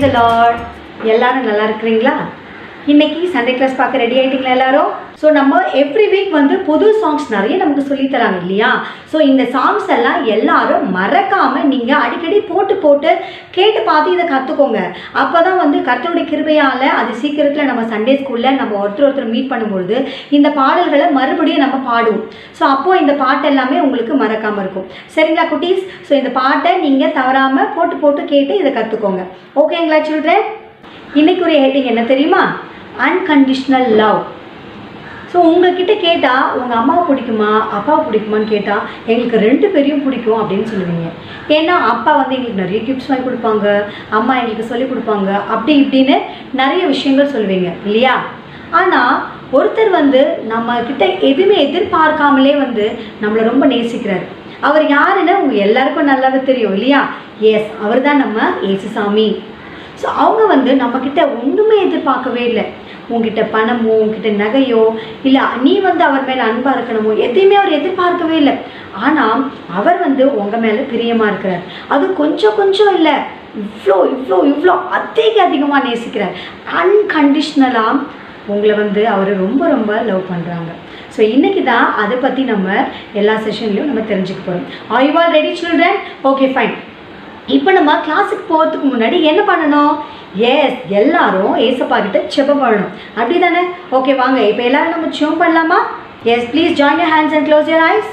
Lord எல்லாரும் நல்லா இருக்கிறீங்களா இன்னைக்கு சண்டே கிளாஸ் பார்க்க ரெடி ஆயிட்டீங்களா எல்லாரும் ஸோ நம்ம எவ்ரி வீக் வந்து புது சாங்ஸ் நிறைய நமக்கு சொல்லித் தராங்க இல்லையா ஸோ இந்த சாங்ஸ் எல்லாம் எல்லாரும் மறக்காம நீங்க அடிக்கடி போட்டு போட்டு கேட்டு பார்த்து இதை கற்றுக்கோங்க அப்போ தான் வந்து கர்த்தருடைய கிருபையால் அது சீக்கிரத்தில் நம்ம சண்டே ஸ்கூலில் நம்ம ஒருத்தர் ஒருத்தர் மீட் பண்ணும்பொழுது இந்த பாடல்களை மறுபடியும் நம்ம பாடுவோம் ஸோ அப்போ இந்த பாட்டு எல்லாமே உங்களுக்கு மறக்காமல் இருக்கும் சரிங்களா குட்டீஸ் ஸோ இந்த பாட்டை நீங்கள் தவறாமல் போட்டு போட்டு கேட்டு இதை கற்றுக்கோங்க ஓகேங்களா சில்ட்ரன் இன்னைக்குரிய ஹெட்டிங் என்ன தெரியுமா அன்கண்டிஷ்னல் லவ் ஸோ உங்ககிட்ட கேட்டால் உங்கள் அம்மாவை பிடிக்குமா அப்பாவை பிடிக்குமான்னு கேட்டால் எங்களுக்கு ரெண்டு பேரையும் பிடிக்கும் அப்படின்னு சொல்லுவீங்க ஏன்னா அப்பா வந்து எங்களுக்கு நிறைய கிஃப்ட்ஸ் வாங்கி கொடுப்பாங்க அம்மா எங்களுக்கு சொல்லிக் கொடுப்பாங்க அப்படி இப்படின்னு நிறைய விஷயங்கள் சொல்லுவீங்க இல்லையா ஆனால் ஒருத்தர் வந்து நம்ம கிட்ட எதுவுமே எதிர்பார்க்காமலே வந்து நம்மளை ரொம்ப நேசிக்கிறார் அவர் யாருன்னு உங்க எல்லாருக்கும் நல்லாவே தெரியும் இல்லையா எஸ் அவர் தான் நம்ம ஏசுசாமி ஸோ அவங்க வந்து நம்மக்கிட்ட ஒன்றுமே எதிர்பார்க்கவே இல்லை உங்ககிட்ட பணமோ உங்ககிட்ட நகையோ இல்லை நீ வந்து அவர் மேலே அன்பாக இருக்கணுமோ எதையுமே அவர் எதிர்பார்க்கவே இல்லை ஆனால் அவர் வந்து உங்கள் மேலே பிரியமாக இருக்கிறார் அது கொஞ்சம் கொஞ்சம் இல்லை இவ்வளோ இவ்வளோ இவ்வளோ அதிக அதிகமாக நேசிக்கிறார் அன்கண்டிஷ்னலாக உங்களை வந்து அவர் ரொம்ப ரொம்ப லவ் பண்ணுறாங்க ஸோ இன்னைக்கு தான் அதை பற்றி நம்ம எல்லா செஷன்லையும் நம்ம தெரிஞ்சுக்க போகிறோம் are you are ready children okay fine இப்போ நம்ம கிளாஸுக்கு போகிறதுக்கு முன்னாடி என்ன பண்ணணும் எஸ் எல்லாரும் ஏசப்பா கிட்ட செபம் பண்ணணும் அப்படி தானே ஓகே வாங்க இப்போ எல்லாரும் நம்ம செபம் பண்ணலாமா yes please join your hands and close your eyes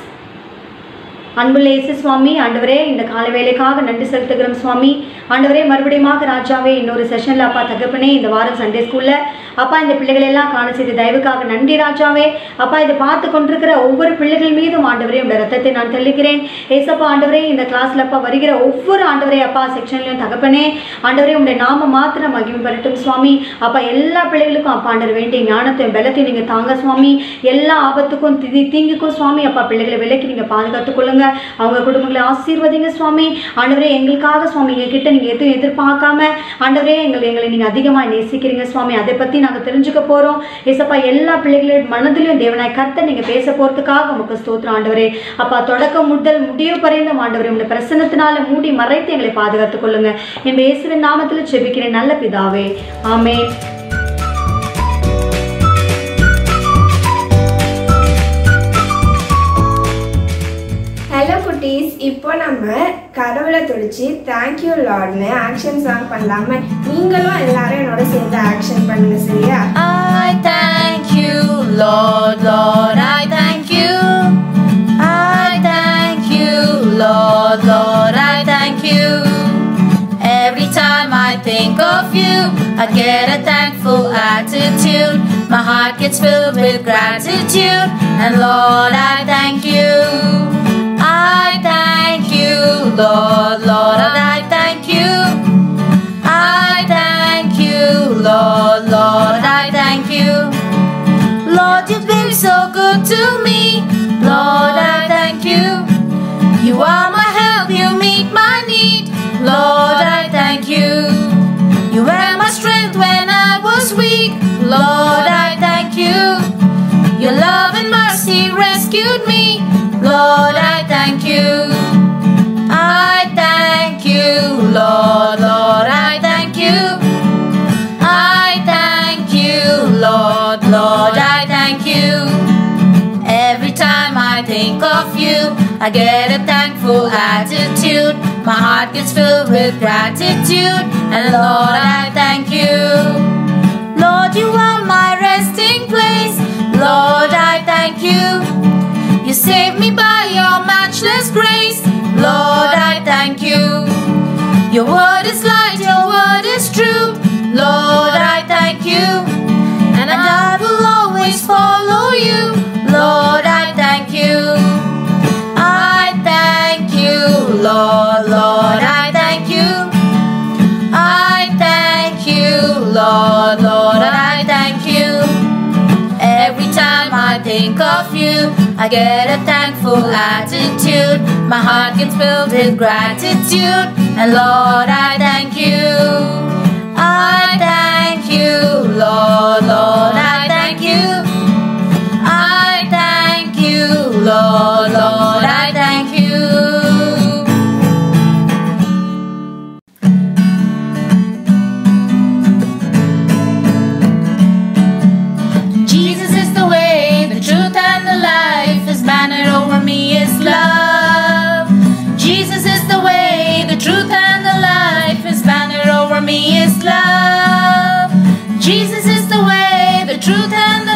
அன்புள்ள இயேசு சுவாமி ஆண்டவரே இந்த கால வேலைக்காக நன்றி செலுத்துகிறோம் சுவாமி ஆண்டவரே மறுபடியுமாக ராஜாவே இன்னொரு செஷனில் அப்பா தகப்பனே இந்த வாரம் சண்டே ஸ்கூலில் அப்பா இந்த பிள்ளைகளை எல்லாம் காண செய்த தயவுக்காக நன்றி ராஜாவே அப்பா இதை பார்த்து கொண்டிருக்கிற ஒவ்வொரு பிள்ளைகள் மீதும் ஆண்டவரே உடைய ரத்தத்தை நான் தெளிக்கிறேன் ஏசப்பா ஆண்டவரே இந்த கிளாஸில் அப்பா வருகிற ஒவ்வொரு ஆண்டவரே அப்பா செக்ஷன்லையும் தகப்பனே ஆண்டவரே உடைய நாம மாத்திரம் மகிமை பெறட்டும் சுவாமி அப்பா எல்லா பிள்ளைகளுக்கும் அப்பா ஆண்டவர் வேண்டிய ஞானத்தையும் பலத்தையும் நீங்கள் தாங்க சுவாமி எல்லா ஆபத்துக்கும் தீ தீங்குக்கும் சுவாமி அப்பா பிள்ளைகளை விலைக்கு நீங்கள் பாதுகாத்துக் கொள்ளுங்க அவங்க குடும்பங்களை ஆசீர்வதிங்க சுவாமி ஆண்டவரே எங்களுக்காக சுவாமி எங்கள் கிட்ட நீங்கள் எதுவும் எதிர்பார்க்காம ஆண்டவரே எங்களை எங்களை நீங்கள் அதிகமாக நேசிக்கிறீங்க சுவாமி அதை பற்றி நாங்கள் தெரிஞ்சுக்க போகிறோம் ஏசப்பா எல்லா பிள்ளைகளோட மனதிலையும் தேவனாய் கர்த்த நீங்கள் பேச போகிறதுக்காக உமக்கு ஸ்தோத்திரம் ஆண்டவரே அப்பா தொடக்கம் முதல் முடிவு பறைந்த ஆண்டவரே உங்களுடைய பிரசன்னத்தினால மூடி மறைத்து எங்களை பாதுகாத்துக் கொள்ளுங்க என் இயேசுவின் நாமத்தில் செபிக்கிறேன் நல்ல பிதாவே ஆமென் ஹலோ குட்டீஸ் இப்போ நம்ம கடவுளை துடிச்சு தேங்க்யூ லார்ட்னு ஆக்ஷன் சாங் பண்ணலாம நீங்களும் எல்லாரும் என்னோட சேர்ந்து ஆக்ஷன் பண்ணுங்க சரியா I thank you, Lord, Lord, I thank you. I thank you, Lord, Lord, I thank you. Every time I think of you, I get a thankful attitude. My heart gets filled with gratitude, and Lord, I thank you. I thank you, Lord, Lord, and I thank you. I thank you, Lord, Lord, I thank you. Lord, you've been so good to me. Lord, I thank you. You are my help, you meet my need. Lord, I thank you. You were my strength when I was weak. Lord, I thank you. Your love and mercy rescued me. Lord, I thank you. I thank you, Lord, Lord, I thank you. I thank you, Lord, Lord, I thank you. Every time I think of you, I get a thankful attitude. My heart gets filled with gratitude, and Lord, I thank you. Lord, you are my resting place. Lord, I thank you. You saved me by your matchless grace. Lord, I thank you. Your word is light, your word is true. Lord, I thank you. And I will always follow you. Lord, I thank you. I thank you, Lord, Lord, I thank you. I thank you, Lord, Lord, I thank you. Every time I think of you, I get a thankful attitude. My heart gets filled with gratitude, and Lord, I thank you. I thank you, Lord, Lord, I thank you. I thank you, Lord, Lord, I thank you.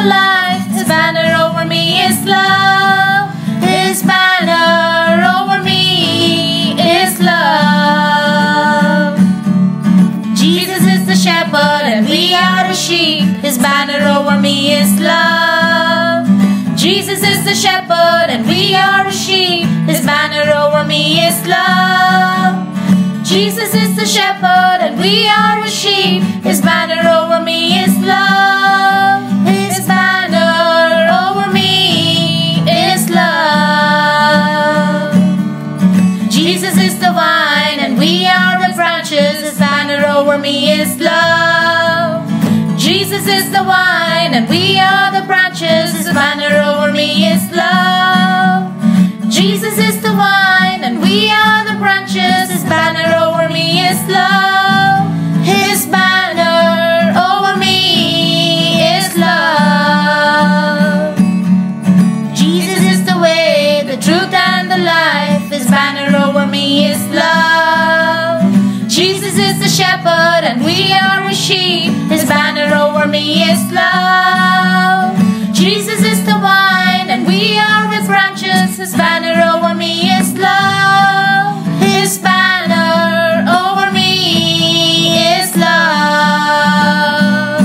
the life. His banner over me is love. His banner over me is love. Jesus is the shepherd and we are the sheep. His banner over me is love. Jesus is the shepherd and we are the sheep. His banner over me is love. Jesus is the shepherd and we are the sheep. His banner over me is love. His banner over me is love. Jesus is the vine and we are the branches. His banner over me is love. Jesus is the vine and we are the branches. His banner over me is love. Jesus is the vine and we are the branches. His banner over me is love. His banner over me is love. Jesus is the way, the truth, and the life. His banner over me is love. Jesus is the shepherd, and we are the sheep. His banner over me is love. Jesus is the vine, and we are the branches. His banner over me is love. His banner over me is love.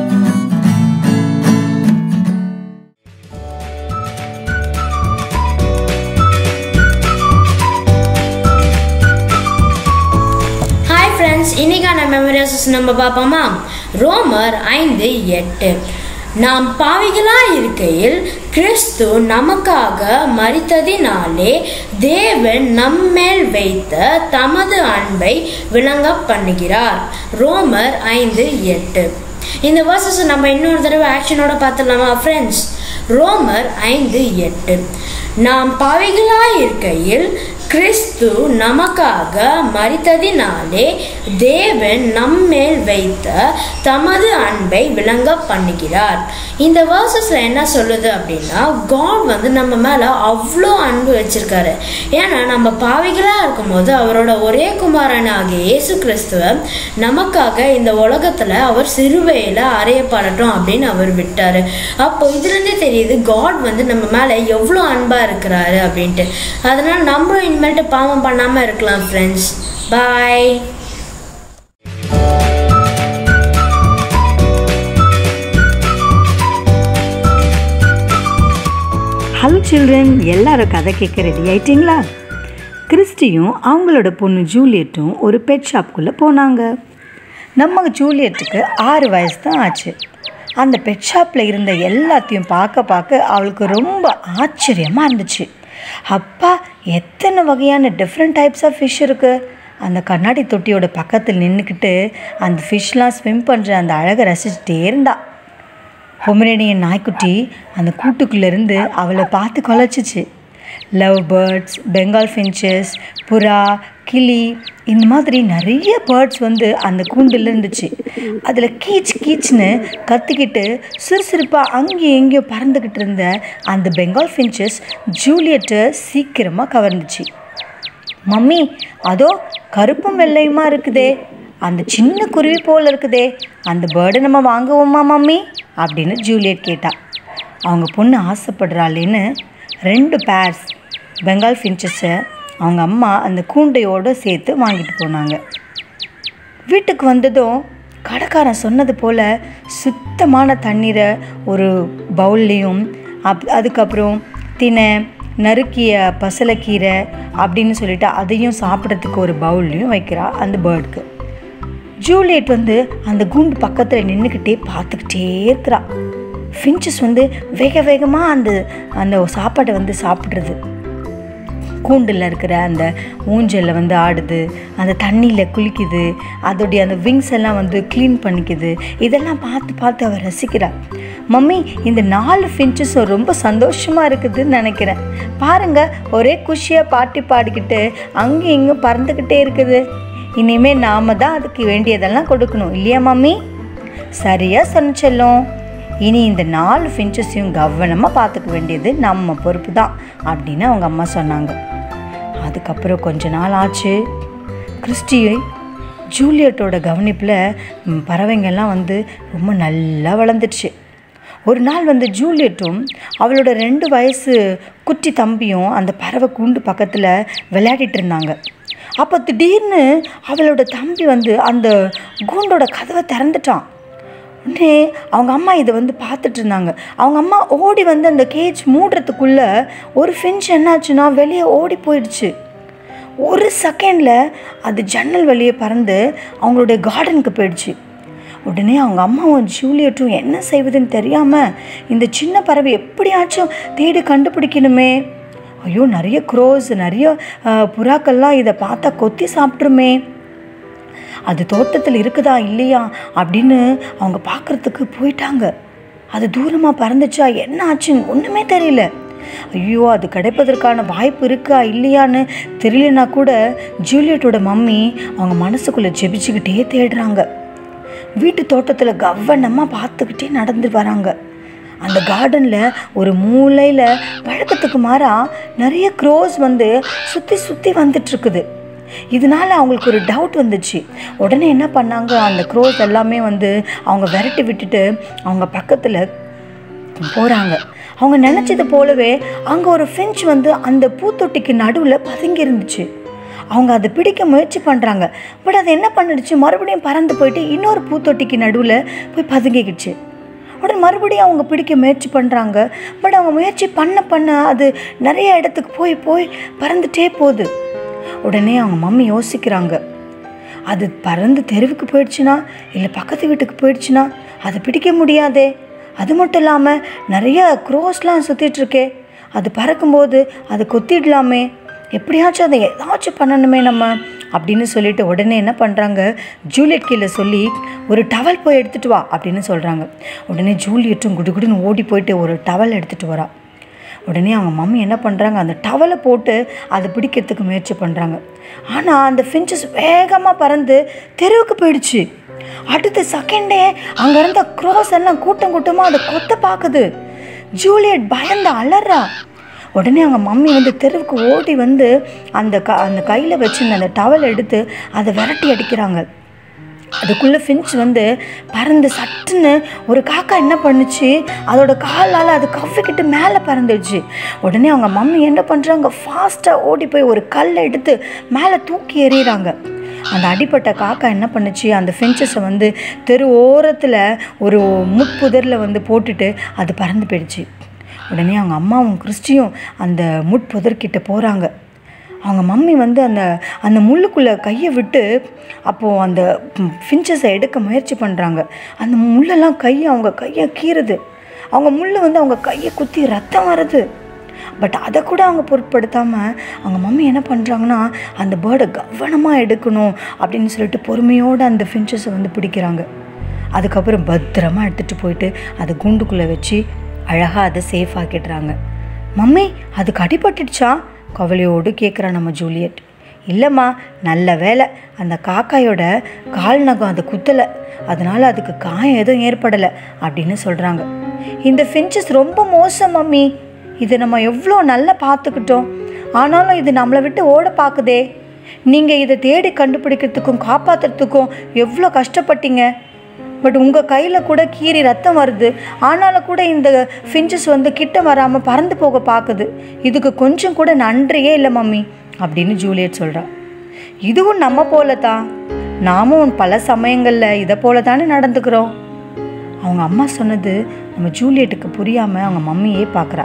Hi friends இன்னைக்கான memories நம்ம பார்ப்போமா ரோமர் ஐந்து எட்டு நாம் பாவிகளாய் இருக்கையில் கிறிஸ்து நமக்காக மரித்ததினாலே தேவன் நம்மேல் வைத்த தமது அன்பை விளங்க பண்ணுகிறார் ரோமர் ஐந்து எட்டு இந்த வேர்சஸ் நம்ம இன்னொரு தடவை ஆக்ஷனோட பார்த்துடலாமா ஃப்ரெண்ட்ஸ் ரோமர் ஐந்து எட்டு நாம் பாவிகளாய் இருக்கையில் கிறிஸ்து நமக்காக மரித்ததினாலே தேவன் நம்மேல் வைத்த தமது அன்பை விளங்க பண்ணுகிறார் இந்த வேர்சஸ்ல என்ன சொல்லுது அப்படின்னா காட் வந்து நம்ம மேல அவ்வளோ அன்பு வச்சிருக்காரு ஏன்னா நம்ம பாவிகளா இருக்கும்போது அவரோட ஒரே குமாரன் ஆகிய இயேசு கிறிஸ்துவ நமக்காக இந்த உலகத்துல அவர் சிறுவையில அறையப்படட்டும் அப்படின்னு அவர் விட்டாரு அப்போ இதுல இருந்தே தெரியுது காட் வந்து நம்ம மேல எவ்வளோ அன்பா இருக்கிறாரு அப்படின்ட்டு அதனால நம்மளும் இனிமேல்ட்டு பாவம் பண்ணாம இருக்கலாம் ஃப்ரெண்ட்ஸ் பாய் ஹலோ சில்ட்ரன் எல்லாரும் கதை கேட்க ரெடி ஆயிட்டீங்களா கிறிஸ்டியும் அவங்களோட பொண்ணு ஜூலியட்டும் ஒரு பெட் ஷாப்புக்குள்ளே போனாங்க நம்ம ஜூலியட்டுக்கு ஆறு வயசு தான் ஆச்சு அந்த பெட் ஷாப்பில் இருந்த எல்லாத்தையும் பார்க்க பார்க்க அவளுக்கு ரொம்ப ஆச்சரியமாக இருந்துச்சு அப்பா எத்தனை வகையான டிஃப்ரெண்ட் டைப்ஸ் ஆஃப் ஃபிஷ் இருக்குது அந்த கண்ணாடி தொட்டியோட பக்கத்தில் நின்றுக்கிட்டு அந்த ஃபிஷ்லாம் ஸ்விம் பண்ணுற அந்த அழகை ரசிச்சுட்டே இருந்தா பொமரேனியன் நாய்க்குட்டி அந்த கூட்டுக்குள்ளேருந்து அவளை பார்த்து கொலைச்சிச்சு லவ் பேர்ட்ஸ் பெங்கால் ஃபின்ச்சஸ் புறா கிளி இந்த மாதிரி நிறைய பேர்ட்ஸ் வந்து அந்த கூண்டில் இருந்துச்சு அதில் கீச் கீச்னு கத்திக்கிட்டு சுறுசுறுப்பாக அங்கேயும் எங்கேயோ பறந்துக்கிட்டு இருந்த அந்த பெங்கால் ஃபின்ச்சஸ் ஜூலியட்டை சீக்கிரமாக கவர்ந்துச்சு மம்மி அதோ கருப்பும் வெள்ளையுமா இருக்குதே அந்த சின்ன குருவி போல் இருக்குதே அந்த பேர்டை நம்ம வாங்குவோமா மம்மி அப்படின்னு ஜூலியட் கேட்டா அவங்க பொண்ணு ஆசைப்படுறாளேன்னு ரெண்டு பேர்ஸ் பெங்கால் ஃபின்ச்சஸை அவங்க அம்மா அந்த கூண்டையோடு சேர்த்து வாங்கிட்டு போனாங்க வீட்டுக்கு வந்ததும் கடைக்காரன் சொன்னது போல் சுத்தமான தண்ணீரை ஒரு பவுல்லையும் அப் அதுக்கப்புறம் தினை நறுக்கிய பசலைக்கீரை அப்படின்னு சொல்லிட்டு அதையும் சாப்பிட்றதுக்கு ஒரு பவுல்லையும் வைக்கிறா அந்த பேர்டுக்கு ஜூலியட் வந்து அந்த கூண்டு பக்கத்தில் நின்றுக்கிட்டே பார்த்துக்கிட்டே இருக்கிறா ஃபின்ச்சஸ் வந்து வேக வேகமாக அந்த அந்த சாப்பாட்டை வந்து சாப்பிட்றது கூண்டில் இருக்கிற அந்த ஊஞ்சலில் வந்து ஆடுது அந்த தண்ணியில் குளிக்குது அதோடைய அந்த விங்ஸ் எல்லாம் வந்து க்ளீன் பண்ணிக்குது இதெல்லாம் பார்த்து பார்த்து அவள் ரசிக்கிறா மம்மி இந்த நாலு ஃபின்ச்சஸும் ரொம்ப சந்தோஷமாக இருக்குதுன்னு நினைக்கிறேன் பாருங்க ஒரே குஷியாக பாட்டி பாடிக்கிட்டு அங்கேயும் இங்கேயும் பறந்துக்கிட்டே இருக்குது இனிமே நாம தான் அதுக்கு வேண்டியதெல்லாம் கொடுக்கணும் இல்லையா மம்மி சரியா சொன்ன செல்லம் இனி இந்த நாலு ஃபின்ச்சஸையும் கவனமாக பார்த்துக்க வேண்டியது நம்ம பொறுப்பு தான் அப்படின்னு அவங்க அம்மா சொன்னாங்க அதுக்கப்புறம் கொஞ்ச நாள் ஆச்சு கிறிஸ்டி ஜூலியட்டோட கவனிப்பில் ம், பறவைங்கெல்லாம் வந்து ரொம்ப நல்லா வளர்ந்துடுச்சு ஒரு நாள் வந்து ஜூலியட்டும் அவளோட ரெண்டு வயசு குட்டி தம்பியும் அந்த பறவை கூண்டு பக்கத்தில் விளையாடிட்டு இருந்தாங்க அப்போ திடீர்னு அவளோட தம்பி வந்து அந்த கூண்டோட கதவை திறந்துட்டான் உடனே அவங்க அம்மா இதை வந்து பார்த்துட்டு இருந்தாங்க அவங்க அம்மா ஓடி வந்து அந்த கேஜ் மூடுறதுக்குள்ளே ஒரு ஃபின்ச் என்னாச்சுன்னா வெளியே ஓடி போயிடுச்சு ஒரு செகண்டில் அது ஜன்னல் வழியே பறந்து அவங்களுடைய கார்டனுக்கு போயிடுச்சு உடனே அவங்க அம்மாவும் ஜூலியட்டும் என்ன செய்வதுன்னு தெரியாமல் இந்த சின்ன பறவை எப்படியாச்சும் தேடி கண்டுபிடிக்கணுமே ஐயோ நிறைய க்ரோஸ் நிறைய அஹ், புறாக்கள்லாம் இதை பார்த்தா கொத்தி சாப்பிட்ருமே அது தோட்டத்தில் இருக்குதா இல்லையா அப்படின்னு அவங்க பார்க்குறதுக்கு போயிட்டாங்க அது தூரமாக பறந்துச்சா என்ன ஆச்சுன்னு ஒன்றுமே தெரியல ஐயோ அது கிடைப்பதற்கான வாய்ப்பு இருக்கா இல்லையான்னு தெரியலனா கூட ஜூலியட்டோட மம்மி அவங்க மனசுக்குள்ளே ஜெபிச்சுக்கிட்டே தேடுறாங்க வீட்டு தோட்டத்தில் கவனமாக பார்த்துக்கிட்டே நடந்து வராங்க அந்த கார்டனில் ஒரு மூலையில் வழக்கத்துக்கு மாறா நிறைய க்ரோஸ் வந்து சுற்றி சுற்றி வந்துட்டுருக்குது இதனால அவங்களுக்கு ஒரு டவுட் வந்துச்சு உடனே என்ன பண்ணாங்க அந்த க்ரோஸ் எல்லாமே வந்து அவங்க விரட்டி விட்டுட்டு அவங்க பக்கத்தில் போகிறாங்க அவங்க நினச்சது போலவே அங்கே ஒரு ஃபின்ச் வந்து அந்த பூத்தொட்டிக்கு நடுவில் பதுங்கி இருந்துச்சு அவங்க அதை பிடிக்க முயற்சி பண்ணுறாங்க பட் அது என்ன பண்ணிடுச்சு மறுபடியும் பறந்து போயிட்டு இன்னொரு பூத்தொட்டிக்கு நடுவில் போய் பதுங்கிக்கிச்சு உடனே மறுபடியும் அவங்க பிடிக்க முயற்சி பண்ணுறாங்க பட் அவங்க முயற்சி பண்ண பண்ண அது நிறைய இடத்துக்கு போய் போய் பறந்துட்டே போகுது உடனே அவங்க மம்மி யோசிக்கிறாங்க அது பறந்து தெருவுக்கு போயிடுச்சுன்னா இல்லை பக்கத்து வீட்டுக்கு போயிடுச்சுன்னா அதை பிடிக்க முடியாதே அது மட்டும் இல்லாமல் நிறைய க்ரோஸ்லாம் சுற்றிட்டு இருக்கே அது பறக்கும்போது அதை கொத்திடலாமே எப்படியாச்சும் அதை ஏதாச்சும் பண்ணணுமே நம்ம அப்படின்னு சொல்லிட்டு உடனே என்ன பண்ணுறாங்க ஜூலியட் கீழே சொல்லி ஒரு டவல் போய் எடுத்துகிட்டு வா அப்படின்னு சொல்கிறாங்க உடனே ஜூலியட்டும் குடுகுடுன்னு ஓடி போயிட்டு ஒரு டவல் எடுத்துகிட்டு வரா உடனே அவங்க மம்மி என்ன பண்ணுறாங்க அந்த டவலை போட்டு அதை பிடிக்கிறதுக்கு முயற்சி பண்ணுறாங்க ஆனால் அந்த ஃபின்ச்சஸ் வேகமாக பறந்து தெருவுக்கு போயிடுச்சு அடுத்த செகண்டே அங்கே இருந்த க்ரோஸ் எல்லாம் கூட்டம் கூட்டமாக அதை கொத்த பார்க்குது ஜூலியட் பயந்து அலறா உடனே அவங்க மம்மி வந்து தெருவுக்கு ஓடி வந்து அந்த க அந்த கையில் வச்சிருந்த அந்த டவல் எடுத்து அதை விரட்டி அடிக்கிறாங்க அதுக்குள்ளே ஃபின்ச் வந்து பறந்து சட்டுன்னு ஒரு காக்கா என்ன பண்ணுச்சு அதோட காலால் அது கவ்விக்கிட்டு மேலே பறந்துடுச்சு உடனே அவங்க மம்மி என்ன பண்ணுறாங்க ஃபாஸ்ட்டாக ஓடி போய் ஒரு கல்லை எடுத்து மேலே தூக்கி எறிகிறாங்க அந்த அடிப்பட்ட காக்கா என்ன பண்ணுச்சு அந்த ஃபின்ச்சஸை வந்து தெரு ஓரத்தில் ஒரு முட்புதரில் வந்து போட்டுட்டு அது பறந்து போயிடுச்சு உடனே அவங்க அம்மாவும் கிறிஸ்டியும் அந்த முட்புதர்கிட்ட போகிறாங்க அவங்க மம்மி வந்து அந்த அந்த முள்ளுக்குள்ளே கையை விட்டு அப்போது அந்த ஃபின்ச்சஸை எடுக்க முயற்சி பண்ணுறாங்க அந்த முள்ளெல்லாம் கையை அவங்க கையை கீறுது அவங்க முள் வந்து அவங்க கையை குத்தி ரத்தம் வருது பட் அதை கூட அவங்க பொருட்படுத்தாமல் அவங்க மம்மி என்ன பண்ணுறாங்கன்னா அந்த பேர்டை கவனமாக எடுக்கணும் அப்படின்னு சொல்லிட்டு பொறுமையோடு அந்த ஃபின்ச்சஸை வந்து பிடிக்கிறாங்க அதுக்கப்புறம் பத்திரமா எடுத்துகிட்டு போயிட்டு அதை குண்டுக்குள்ளே வச்சு அழகாக அதை சேஃப் ஆக்கிடுறாங்க மம்மி அதுக்கு அடிபட்டுடுச்சா கவலையோடு கேட்குறா நம்ம ஜூலியட் இல்லைம்மா நல்ல வேலை அந்த காக்காயோட கால் நகம் அதை குத்தலை அதனால் அதுக்கு காயம் எதுவும் ஏற்படலை அப்படின்னு சொல்கிறாங்க இந்த ஃபின்ச்சஸ் ரொம்ப மோசம் மம்மி இதை நம்ம எவ்வளோ நல்லா பார்த்துக்கிட்டோம் ஆனாலும் இது நம்மளை விட்டு ஓட பார்க்குதே நீங்கள் இதை தேடி கண்டுபிடிக்கிறதுக்கும் காப்பாற்றுறதுக்கும் எவ்வளோ கஷ்டப்பட்டீங்க பட் உங்கள் கையில் கூட கீறி ரத்தம் வருது ஆனாலும் கூட இந்த ஃபின்ச்சஸ் வந்து கிட்ட வராமல் பறந்து போக பார்க்குது இதுக்கு கொஞ்சம் கூட நன்றியே இல்லை மம்மி அப்படின்னு ஜூலியட் சொல்கிறா இதுவும் நம்ம போல தான் நாமும் பல சமயங்களில் இதை போல தானே நடந்துக்கிறோம் அவங்க அம்மா சொன்னது நம்ம ஜூலியட்டுக்கு புரியாமல் அவங்க மம்மியே பார்க்குறா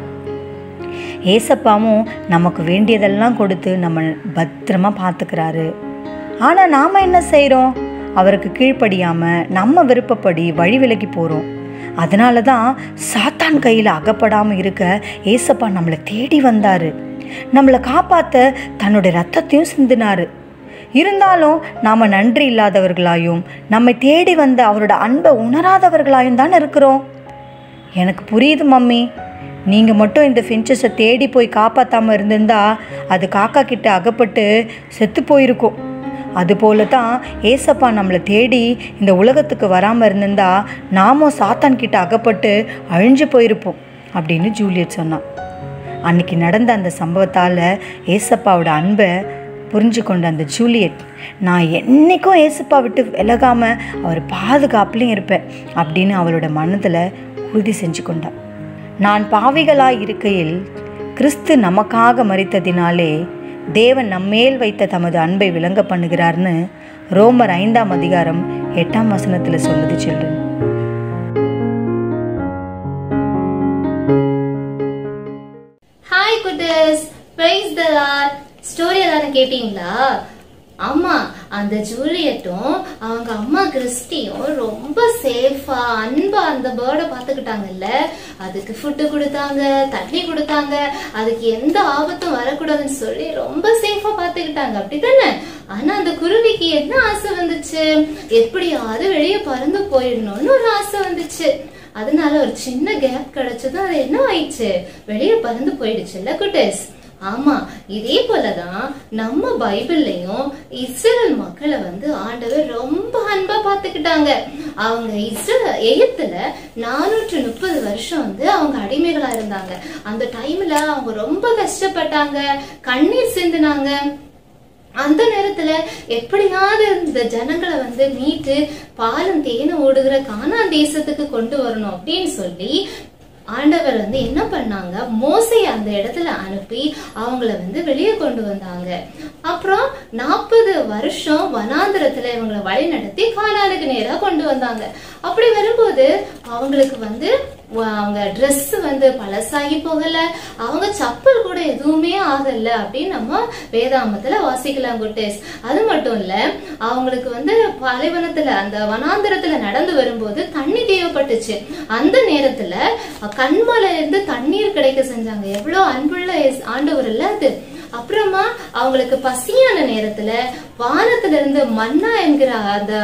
ஏசப்பாவும் நமக்கு வேண்டியதெல்லாம் கொடுத்து நம்ம பத்திரமா பார்த்துக்கிறாரு ஆனால் நாம் என்ன செய்கிறோம் அவருக்கு கீழ்ப்படியாமல் நம்ம விருப்பப்படி வழி விலகி போகிறோம் அதனால தான் சாத்தான் கையில் அகப்படாமல் இருக்க ஏசப்பா நம்மளை தேடி வந்தார் நம்மளை காப்பாற்ற தன்னுடைய ரத்தத்தையும் சிந்தினார் இருந்தாலும் நாம் நன்றி இல்லாதவர்களாயும் நம்மை தேடி வந்த அவரோட அன்பை உணராதவர்களாயும் தானே இருக்கிறோம் எனக்கு புரியுது மம்மி நீங்கள் மட்டும் இந்த ஃபின்ச்சஸை தேடி போய் காப்பாற்றாமல் இருந்திருந்தா அது காக்கா கிட்ட அகப்பட்டு செத்து போயிருக்கும் அதுபோல தான் ஏசப்பா நம்மளை தேடி இந்த உலகத்துக்கு வராமல் இருந்திருந்தா நாமும் சாத்தான் கிட்ட அகப்பட்டு அழிஞ்சு போயிருப்போம் அப்படின்னு ஜூலியட் சொன்னான் அன்னைக்கு நடந்த அந்த சம்பவத்தால் ஏசப்பாவோட அன்பை புரிஞ்சு கொண்ட அந்த ஜூலியட் நான் என்னைக்கும் ஏசப்பா விட்டு விலகாமல் அவர் பாதுகாப்புலையும் இருப்பேன் அப்படின்னு அவளோட மனதில் உறுதி செஞ்சு கொண்டார் நான் பாவிகளாய் இருக்கையில் கிறிஸ்து நமக்காக மரித்ததினாலே தேவன் நம்மேல் வைத்த தமது அன்பை விளங்க பண்ணுகிறார்னு ரோமர் ஐந்தாம் அதிகாரம் எட்டாம் வசனத்தில் சொல்லுது சில்ட்ரன் ஹாய் குட்டஸ் பிரைஸ் த லார்ட் ஸ்டோரி எல்லாரும் கேட்டீங்களா ஆமா அந்த ஜூலியட்டும் அவங்க அம்மா கிறிஸ்டியும் ரொம்ப சேஃபா அன்பா அந்த பேர்டை பாத்துக்கிட்டாங்கல்ல அதுக்கு ஃபுட்டு கொடுத்தாங்க தண்ணி கொடுத்தாங்க அதுக்கு எந்த ஆபத்தும் வரக்கூடாதுன்னு சொல்லி ரொம்ப சேஃபா பாத்துக்கிட்டாங்க அப்படித்தானே ஆனா அந்த குருவிக்கு என்ன ஆசை வந்துச்சு எப்படியாவது வெளியே பறந்து போயிடணும்னு ஒரு ஆசை வந்துச்சு அதனால ஒரு சின்ன கேப் கிடைச்சதும் அது என்ன ஆயிடுச்சு வெளியே பறந்து போயிடுச்சுல்ல குட்டஸ் ஆமா இதே போலதான் நம்ம பைபிள்லயும் இஸ்ரேல் மக்களை வந்து ஆண்டவர் ரொம்ப அன்பா பாத்துக்கிட்டாங்க அவங்க இஸ்ரேல் எகிப்துல நானூற்று முப்பது வருஷம் வந்து அவங்க அடிமைகளா இருந்தாங்க அந்த டைம்ல அவங்க ரொம்ப கஷ்டப்பட்டாங்க கண்ணீர் சிந்தினாங்க அந்த நேரத்துல எப்படியாவது இந்த ஜனங்களை வந்து மீட்டு பாலும் தேனும் ஓடுகிற கானான் தேசத்துக்கு கொண்டு வரணும் அப்படின்னு சொல்லி ஆண்டவர் வந்து என்ன பண்ணாங்க மோசை அந்த இடத்துல அனுப்பி அவங்கள வந்து வெளியே கொண்டு வந்தாங்க அப்புறம் நாற்பது வருஷம் வனாந்திரத்துல இவங்களை வழி நடத்தி கானானுக்கு நேரா கொண்டு வந்தாங்க அப்படி வரும்போது அவங்களுக்கு வந்து வ- அவங்க Dress வந்து பழசாகி போகல அவங்க சப்பல் கூட எதுவுமே ஆகல அப்படின்னு நம்ம வேதாமத்துல வாசிக்கலாம் குட்டேஸ் அது மட்டும் இல்ல அவங்களுக்கு வந்து பாலைவனத்துல அந்த வனாந்திரத்துல நடந்து வரும்போது தண்ணி தேவைப்பட்டுச்சு அந்த நேரத்துல கண்மலை இருந்து தண்ணீர் கிடைக்க செஞ்சாங்க எவ்வளவு அன்புள்ள இயேசு- ஆண்டவர் இல்ல அது அப்புறமா அவங்களுக்கு பசியான நேரத்துல வானத்துல இருந்து மன்னா என்கிற அந்த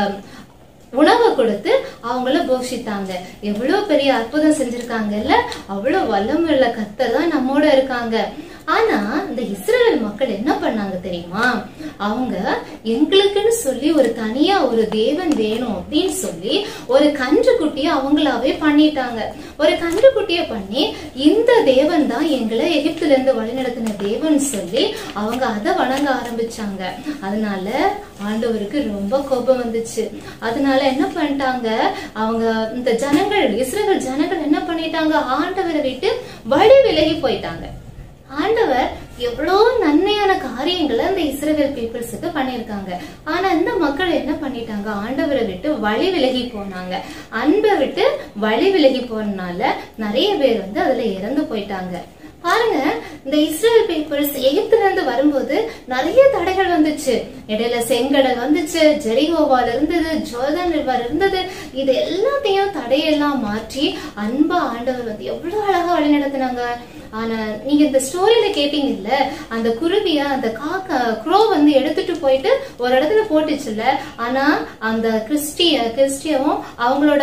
உணவை கொடுத்து அவங்கள போஷித்தாங்க எவ்வளவு பெரிய அற்புதம் செஞ்சிருக்காங்கல்ல அவ்வளவு வல்லமுள்ள கர்த்தர் தான் நம்மோட இருக்காங்க ஆனா இந்த இஸ்ரேல் மக்கள் என்ன பண்ணாங்க தெரியுமா அவங்க எங்களுக்குன்னு சொல்லி ஒரு தனியா ஒரு தேவன் வேணும் அப்படின்னு சொல்லி ஒரு கன்றுக்குட்டிய அவங்களாவே பண்ணிட்டாங்க ஒரு கன்றுக்குட்டிய பண்ணி இந்த தேவன் தான் எங்களை எகிப்துல இருந்து வழிநடத்தின தேவன் சொல்லி அவங்க அதை வணங்க ஆரம்பிச்சாங்க அதனால ஆண்டவருக்கு ரொம்ப கோபம் வந்துச்சு அதனால என்ன பண்ணிட்டாங்க அவங்க இந்த ஜனங்கள் இஸ்ரேல் ஜனங்கள் என்ன பண்ணிட்டாங்க ஆண்டவரை விட்டு வழி விலகி போயிட்டாங்க ஆண்டவர் எவ்வளோ நன்மையான காரியங்களை இந்த இஸ்ரேல் பீப்புள்ஸுக்கு பண்ணியிருக்காங்க ஆனா இந்த மக்கள் என்ன பண்ணிட்டாங்க ஆண்டவரை விட்டு வழி விலகி போனாங்க அன்பை விட்டு வழி விலகி போனனால நிறைய பேர் வந்து அதுல இறந்து போயிட்டாங்க பாருங்க இந்த இஸ்ரேல் பீப்புள்ஸ் எகிப்துல இருந்து வரும்போது நிறைய தடைகள் வந்துச்சு இடையில செங்கடல் வந்துச்சு ஜெரிகோவால் இருந்தது ஜோர்தான் ரிவர் இருந்தது இது எல்லாத்தையும் தடையெல்லாம் மாற்றி அன்பா ஆண்டவர் வந்து எவ்வளவு அழகா வழி நடத்தினாங்க ஆனா நீங்க இந்த ஸ்டோரியில கேட்டீங்கல்ல அந்த குருவிய அந்த காக்கா க்ரோ வந்து எடுத்துட்டு போயிட்டு ஒரு இடத்துல போட்டுச்சுல்ல ஆனா அந்த கிறிஸ்டிய கிறிஸ்டியவும் அவங்களோட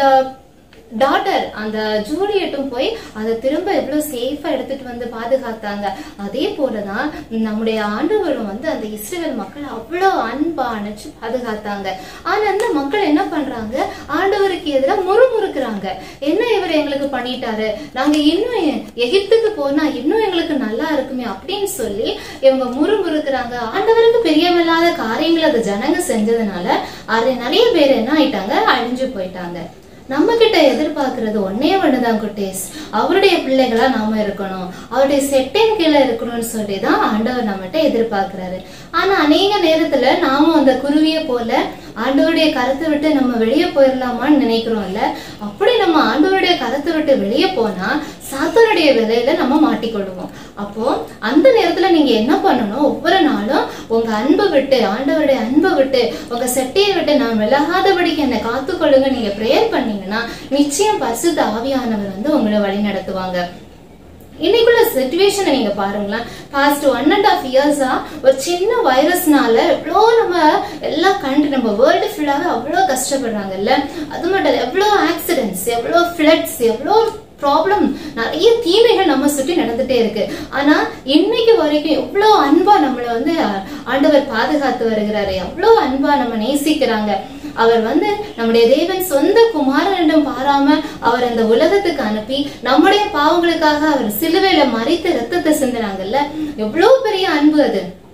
டாட்டர் அந்த ஜூலியட்டும் போய் அதை திரும்ப எவ்வளவு சேஃபா எடுத்துட்டு வந்து பாதுகாத்தாங்க அதே போலதான் நம்முடைய ஆண்டவரும் வந்து அந்த இஸ்ரேல் மக்கள் அவ்வளவு அன்பா அணைச்சு பாதுகாத்தாங்க ஆனா அந்த மக்கள் என்ன பண்றாங்க ஆண்டவருக்கு எதிராக முறுமுறுக்குறாங்க என்ன இவர் எங்களுக்கு பண்ணிட்டாரு நாங்க இன்னும் எ- எகிப்துக்கு போனா இன்னும் எங்களுக்கு நல்லா இருக்குமே அப்படின்னு சொல்லி இவங்க முறுமுறுக்குறாங்க ஆண்டவருக்கு பிரியமில்லாத காரியங்களை அந்த ஜனங்க செஞ்சதுனால அது நிறைய பேர் என்ன ஆயிட்டாங்க அழிஞ்சு போயிட்டாங்க நம்ம கிட்ட எதிர்பார்க்கறது ஒன்னே ஒண்ணுதான் குட்டீஸ் அவருடைய பிள்ளைகளா நாம இருக்கணும் அவருடைய செட்டின் கீழே இருக்கணும்னு சொல்லி தான் ஆண்டவர் நம்மகிட்ட எதிர்பார்க்கிறாரு ஆனா அநேக நேரத்துல நாமும் அந்த குருவியை போல ஆண்டவருடைய கருத்தை விட்டு நம்ம வெளியே போயிடலாமான்னு நினைக்கிறோம்ல அப்படி நம்ம ஆண்டவருடைய கருத்தை விட்டு வெளியே போனா சாத்தானுடைய விதையில நம்ம மாட்டிக்கொள்வோம் அப்போ அந்த நேரத்துல நீங்க என்ன பண்ணணும் ஒவ்வொரு நாளும் உங்க அன்பை விட்டு ஆண்டவருடைய அன்பை விட்டு உங்க செட்டையை விட்டு நான் விலகாதபடிக்கு என்னை காத்துக்கொள்ளுங்க நீங்க ப்ரேயர் பண்ணீங்கன்னா நிச்சயம் பரிசுத்த ஆவியானவர் வந்து உங்களை வழி நடத்துவாங்க இன்னைக்குள்ள சுச்சுவேஷனை நீங்க பாருங்களேன் பாஸ்ட் ஒன் அண்ட் ஆஃப் இயர்ஸா ஒரு சின்ன வைரஸ்னால எவ்வளோ நம்ம எல்லா கண்ட்ரி நம்ம வேர்ல்டு ஃபுல்லாவே அவ்வளோ கஷ்டப்படுறாங்கல்ல அது மட்டும் இல்ல எவ்வளோ ஆக்சிடென்ட்ஸ் எவ்வளோ ஃப்ளட்ஸ் எவ்வளோ ப்ராப்ளம் நிறைய தீமைகள் நம்ம சுற்றி நடந்துட்டே இருக்கு ஆனா இன்னைக்கு வரைக்கும் எவ்வளோ அன்பா நம்மளை வந்து அஹ், ஆண்டவர் பாதுகாத்து வருகிறாரு எவ்வளோ அன்பா நம்ம நேசிக்கிறாங்க அவர் வந்து நம்முடைய தேவன் சொந்த குமாரனிடம் பாராம அவர் அந்த உலகத்துக்கு அனுப்பி நம்முடைய பாவங்களுக்காக அவர் சிலுவையில மறித்து ரத்தத்தை சிந்தினாங்கல்ல எவ்வளவு பெரிய அன்பு அது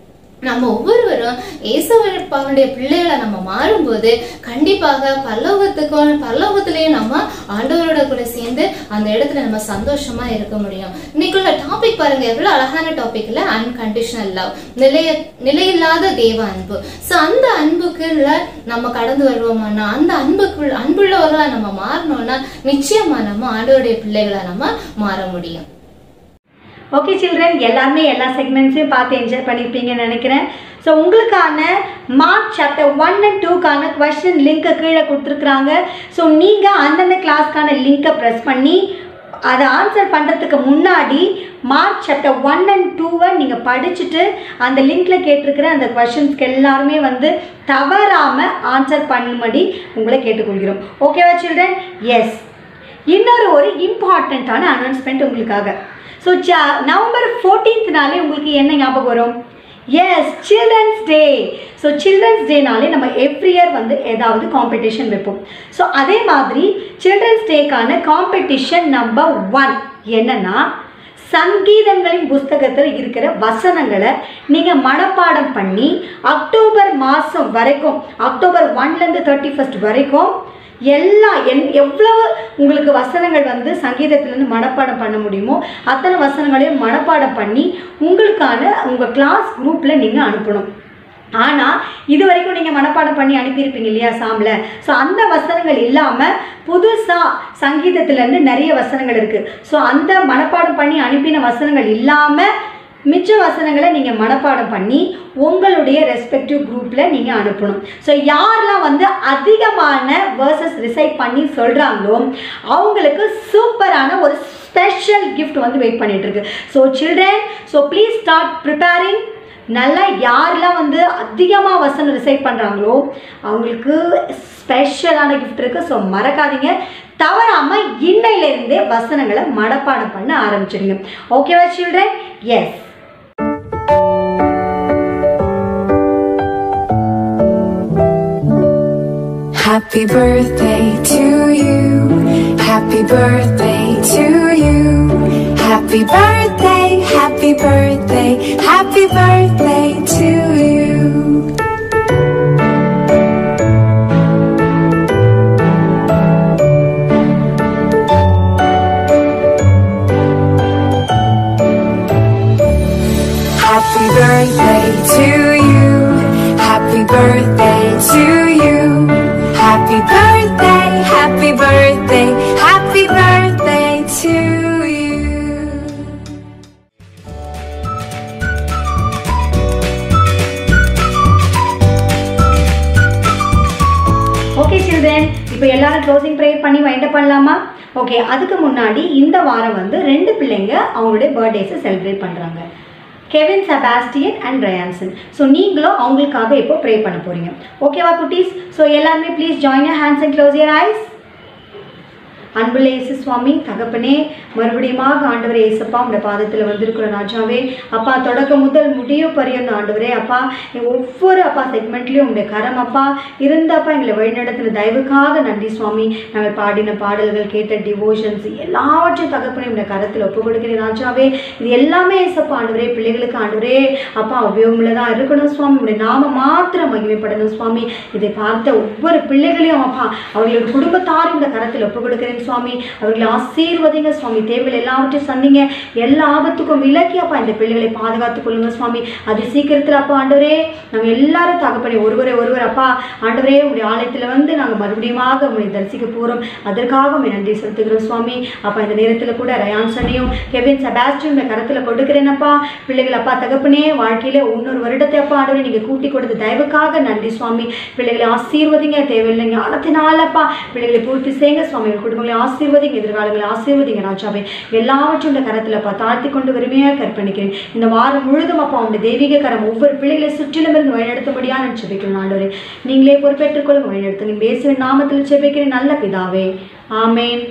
நம்ம ஒவ்வொருவரும் ஏசப்பாவுடைய பிள்ளைகளை நம்ம மாறும்போது கண்டிப்பாக பல்லோகத்துக்கும் பல்லோகத்திலையும் நம்ம ஆண்டவரோட கூட சேர்ந்து அந்த இடத்துல நம்ம சந்தோஷமா இருக்க முடியும் இன்னைக்குள்ள டாபிக் பாருங்க எவ்வளவு அழகான டாபிக்ல அன்கண்டிஷனல் லவ் நிலைய நிலையில்லாத தேவ அன்பு ஸோ அந்த அன்புக்குள்ள நம்ம கடந்து வருவோமானா அந்த அன்புக்குள் அன்புள்ளவர்களா நம்ம மாறணும்னா நிச்சயமா நம்ம ஆண்டவருடைய பிள்ளைகளை நம்ம மாற முடியும் ஓகே சில்ட்ரன் எல்லாருமே எல்லா செக்மெண்ட்ஸையும் பார்த்து என்ஜாய் பண்ணியிருப்பீங்கன்னு நினைக்கிறேன் ஸோ உங்களுக்கான மார்க் சாப்டர் ஒன் அண்ட் டூக்கான கொஸ்டின் லிங்க்கை கீழே கொடுத்துருக்குறாங்க ஸோ நீங்கள் அந்தந்த கிளாஸ்க்கான லிங்க்கை ப்ரெஸ் பண்ணி அதை ஆன்சர் பண்ணுறதுக்கு முன்னாடி மார்க் சாப்டர் ஒன் அண்ட் டூவை நீங்கள் படிச்சுட்டு அந்த லிங்க்கில் கேட்டிருக்கிற அந்த கொஷின்ஸ்க்கு எல்லாருமே வந்து தவறாமல் ஆன்சர் பண்ணும்படி உங்களை கேட்டுக்கொள்கிறோம் ஓகேவா சில்ட்ரன் எஸ் இன்னொரு ஒரு இம்பார்ட்டண்ட்டான அனௌன்ஸ்மெண்ட் உங்களுக்காக ஸோ நவம்பர் ஃபோர்டீன்த்னாலே உங்களுக்கு என்ன ஞாபகம் வரும் yes children's day so children's டேனாலே நம்ம எவ்ரி இயர் வந்து ஏதாவது காம்படிஷன் வைப்போம் ஸோ அதே மாதிரி சில்ட்ரன்ஸ் டேக்கான காம்படிஷன் நம்பர் ஒன் என்னன்னா சங்கீதங்களின் புஸ்தகத்தில் இருக்கிற வசனங்களை நீங்கள் மனப்பாடம் பண்ணி அக்டோபர் மாதம் வரைக்கும் அக்டோபர் ஒன்லேருந்து தேர்ட்டி ஃபஸ்ட் வரைக்கும் எல்லா என் எவ்வளவு உங்களுக்கு வசனங்கள் வந்து சங்கீதத்திலேருந்து மனப்பாடம் பண்ண முடியுமோ அத்தனை வசனங்களையும் மனப்பாடம் பண்ணி உங்களுக்கான உங்கள் கிளாஸ் குரூப்பில் நீங்கள் அனுப்பணும் ஆனால் இது வரைக்கும் நீங்கள் மனப்பாடம் பண்ணி அனுப்பியிருப்பீங்க இல்லையா சாமில் ஸோ அந்த வசனங்கள் இல்லாமல் புதுசாக சங்கீதத்துலேருந்து நிறைய வசனங்கள் இருக்குது ஸோ அந்த மனப்பாடம் பண்ணி அனுப்பின வசனங்கள் இல்லாமல் மிச்ச வசனங்களை நீங்கள் மனப்பாடம் பண்ணி உங்களுடைய ரெஸ்பெக்டிவ் குரூப்பில் நீங்கள் அனுப்பணும் ஸோ யாரெல்லாம் வந்து அதிகமான வேர்சஸ் ரிசைட் பண்ணி சொல்கிறாங்களோ அவங்களுக்கு சூப்பரான ஒரு ஸ்பெஷல் gift வந்து வெயிட் பண்ணிட்டு இருக்கு so children so please start preparing நல்லா யாரெல்லாம் வந்து அதிகமாக வசனம் ரிசைட் பண்ணுறாங்களோ அவங்களுக்கு ஸ்பெஷலான gift இருக்குது ஸோ மறக்காதீங்க தவறாமல் இன்னையிலேருந்தே வசனங்களை மனப்பாடம் பண்ண ஆரம்பிச்சிடுங்க ஓகேவா children yes Happy birthday to you. Happy birthday to you. Happy birthday, happy birthday, happy birthday to you. Happy birthday to you. Happy birthday to you. Happy birthday, happy birthday, happy birthday to you. Okay children இப்போ எல்லாரும் closing prayer பண்ணி wind பண்ணலாமா okay அதுக்கு முன்னாடி இந்த வாரம் வந்து ரெண்டு பிள்ளைங்க அவங்களுடைய பர்த்டேஸை செலிப்ரேட் பண்ணுறாங்க Kevin Sebastian and Ryanson so நீங்களும் அவங்களுக்காக இப்போ ப்ரே பண்ண போகிறீங்க ஓகேவா குட்டீஸ் ஸோ எல்லாருமே please join your hands and close your eyes அன்புள்ள இயேசு சுவாமி தகப்பனே மறுபடியுமாக ஆண்டவரே இயேசப்பா உடைய பாதத்தில் வந்திருக்கிற ராஜாவே அப்பா தொடக்க முதல் முடிவு பரியந்த ஆண்டவரே அப்பா எங்க ஒவ்வொரு அப்பா செக்மெண்ட்லேயும் உடைய கரம் அப்பா இருந்தப்பா எங்களை வழிநடத்தின தயவுக்காக நன்றி சுவாமி நாங்கள் பாடின பாடல்கள் கேட்ட டிவோஷன்ஸ் எல்லாவற்றையும் தகப்பனே உடைய கரத்தில் ஒப்பு கொடுக்கிறேன் ராஜாவே இது எல்லாமே இயேசப்பா ஆண்டவரே பிள்ளைகளுக்கு ஆண்டவரே அப்பா உபயோகமுள்ளதாக இருக்கணும் சுவாமி உடைய நாம மாத்திரம் மகிமைப்படணும் சுவாமி இதை பார்த்த ஒவ்வொரு பிள்ளைகளையும் அப்பா அவர்களோட குடும்பத்தாரும் இந்த கரத்தில் ஒப்பு கொடுக்கிறேன் சுவாமி அவர்களை ஆசீர்வதிங்க சுவாமி தேவையில் எல்லாவற்றையும் சந்திங்க எல்லா ஆபத்துக்கும் விலக்கி அப்பா இந்த பிள்ளைகளை பாதுகாத்துக் கொள்ளுங்க சுவாமி அது சீக்கிரத்தில் அப்பா ஆண்டவரே நாங்கள் எல்லாரும் தகப்பனே ஒருவரை ஒருவர் அப்பா ஆண்டவரே உங்களுடைய ஆலயத்தில் வந்து நாங்கள் மறுபடியுமாக உங்களை தரிசிக்க போகிறோம் அதற்காக உங்களை நன்றி செலுத்துகிறோம் சுவாமி அப்பா இந்த நேரத்தில் கூட ரயான்சனையும் கெவின் செபாஸ்டியும் இந்த கரத்தில் கொடுக்கிறேனப்பா பிள்ளைகள் அப்பா தகப்பனே வாழ்க்கையில இன்னொரு வருடத்தை அப்பா ஆண்டவரே நீங்கள் கூட்டி கொடுத்த தயவுக்காக நன்றி சுவாமி பிள்ளைகளை ஆசீர்வதிங்க தேவையில்லை ஞானத்தினாலப்பா பிள்ளைகளை பூர்த்தி செய்யுங்க சுவாமி உங்கள் குடும்பங்களை ஆசீர்வதிங்க எதிர்காலங்களை ஆசீர்வதிங்க ராஜாவே எல்லாவற்றும் இந்த கரத்தில் அப்பா தாழ்த்தி கொண்டு வறுமையாக கற்பணிக்கிறேன் இந்த வாரம் முழுதும் அப்பா உங்களுடைய தெய்வீக கரம் ஒவ்வொரு பிள்ளைகளை சுற்றிலும் இருந்து வழிநடத்தும்படியாக நான் செபிக்கிறேன் ஆண்டவரே நீங்களே பொறுப்பேற்றுக் கொள்ளுங்க வழிநடத்துங்க பேசுவேன் நாமத்தில் செபிக்கிறேன் நல்ல பிதாவே ஆமேன்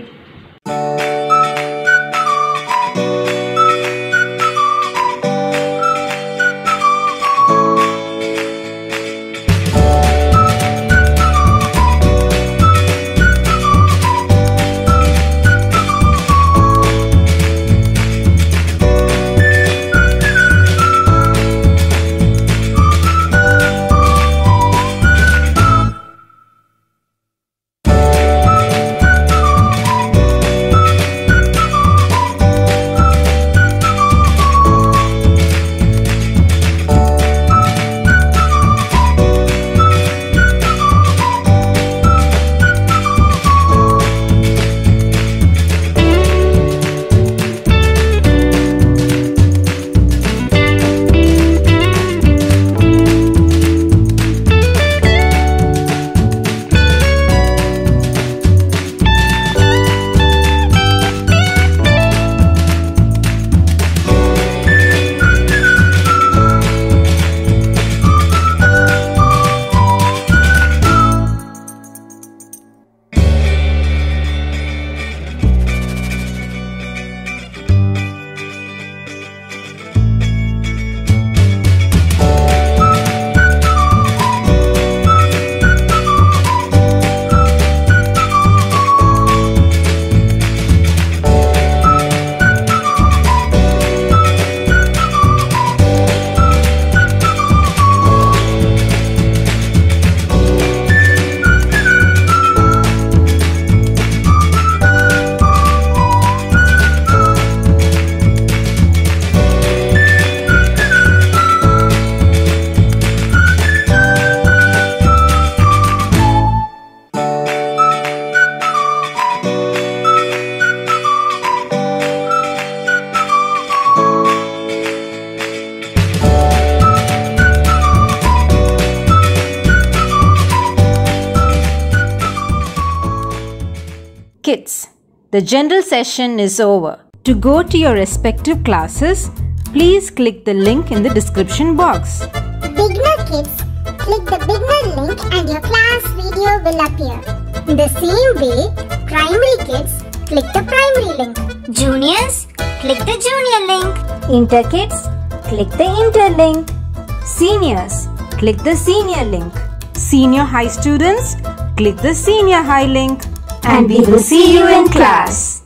the general session is over. To go to your respective classes, please click the link in the description box. Beginner kids, click the beginner link and your class video will appear. In the same way, primary kids, click the primary link. Juniors, click the junior link. Inter kids, click the inter link. Seniors, click the senior link. Senior high students, click the senior high link. And we will see you in class.